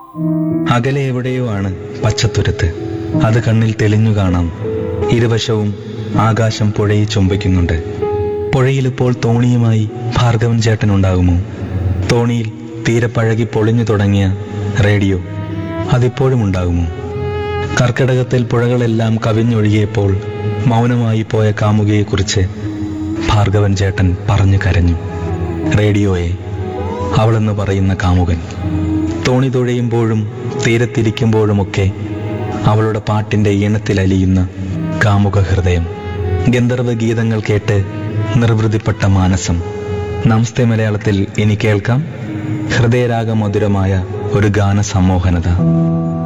അകലെ എവിടെയോ ആണ് പച്ചത്തുരുത്ത് അത് കണ്ണിൽ തെളിഞ്ഞു കാണാം ഇരുവശവും ആകാശം പുഴയെ ചുംബിക്കുന്നുണ്ട് പുഴയിൽ ഇപ്പോൾ തോണിയുമായി ഭാർഗവൻ ചേട്ടൻ ഉണ്ടാകുമോ തോണിയിൽ തീരെ പഴകി പൊളിഞ്ഞു തുടങ്ങിയ റേഡിയോ അതിപ്പോഴും ഉണ്ടാകുമോ കർക്കിടകത്തിൽ പുഴകളെല്ലാം കവിഞ്ഞൊഴുകിയപ്പോൾ മൗനമായി പോയ കാമുകയെക്കുറിച്ച് ഭാർഗവൻ ചേട്ടൻ പറഞ്ഞു കരഞ്ഞു റേഡിയോയെ അവളെന്ന് പറയുന്ന കാമുകൻ തോണി തുഴയുമ്പോഴും തീരത്തിരിക്കുമ്പോഴുമൊക്കെ അവളുടെ പാട്ടിന്റെ ഈണത്തിലലിയുന്ന കാമുക ഹൃദയം ഗന്ധർവ ഗീതങ്ങൾ കേട്ട് നിർവൃതിപ്പെട്ട മാനസം നമസ്തേ മലയാളത്തിൽ ഇനി കേൾക്കാം ഹൃദയരാഗമധുരമായ ഒരു ഗാന സമ്മോഹനത